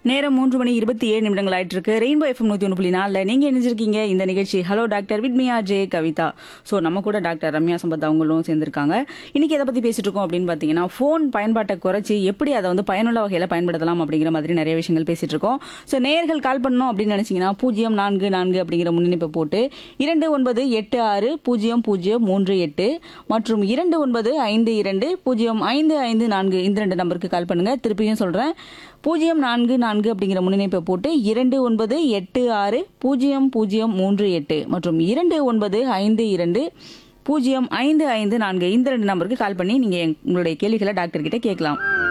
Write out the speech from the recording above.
நேரம் மூன்று மணி இருபத்தி ஏழு நிமிடங்கள் ஆயிட்டு இருக்கு ரெயின்போ எஃப்எம் நூத்தி ஒன்று புள்ளி நாலில் நீங்க இணைஞ்சிருக்கீங்க இந்த நிகழ்ச்சி ஹலோ டாக்டர் வித் மியா ஜே கவிதா ஸோ நம்ம கூட டாக்டர் ரம்யா சம்பத் அவங்களும் சேர்ந்திருக்காங்க இன்னைக்கு எதை பத்தி பேசிட்டு இருக்கோம் அப்படின்னு பாத்தீங்கன்னா ஃபோன் பயன்பாட்டை குறைச்சி எப்படி அதை வந்து பயனுள்ள வகையில பயன்படுத்தலாம் அப்படிங்கிற மாதிரி நிறைய விஷயங்கள் பேசிட்டு இருக்கோம் ஸோ நேயர்கள் கால் பண்ணணும் அப்படின்னு நினைச்சீங்கன்னா பூஜ்ஜியம் நான்கு நான்கு அப்படிங்கிற முன்னிணைப்பை போட்டு இரண்டு ஒன்பது எட்டு ஆறு பூஜ்ஜியம் பூஜ்ஜியம் மூன்று எட்டு மற்றும் இரண்டு ஒன்பது ஐந்து இரண்டு பூஜ்ஜியம் ஐந்து ஐந்து நான்கு இந்த ரெண்டு நம்பருக்கு கால் பண்ணுங்க திருப்பியும் சொல்றேன் பூஜ்ஜியம் நான்கு நான்கு அப்படிங்கிற முன்னிணைப்பை போட்டு இரண்டு ஒன்பது எட்டு ஆறு பூஜ்ஜியம் பூஜ்ஜியம் மூன்று எட்டு மற்றும் இரண்டு ஒன்பது ஐந்து இரண்டு பூஜ்ஜியம் ஐந்து ஐந்து நான்கு இந்த ரெண்டு நம்பருக்கு கால் பண்ணி நீங்க உங்களுடைய கேள்விகளை டாக்டர் கிட்ட கேட்கலாம்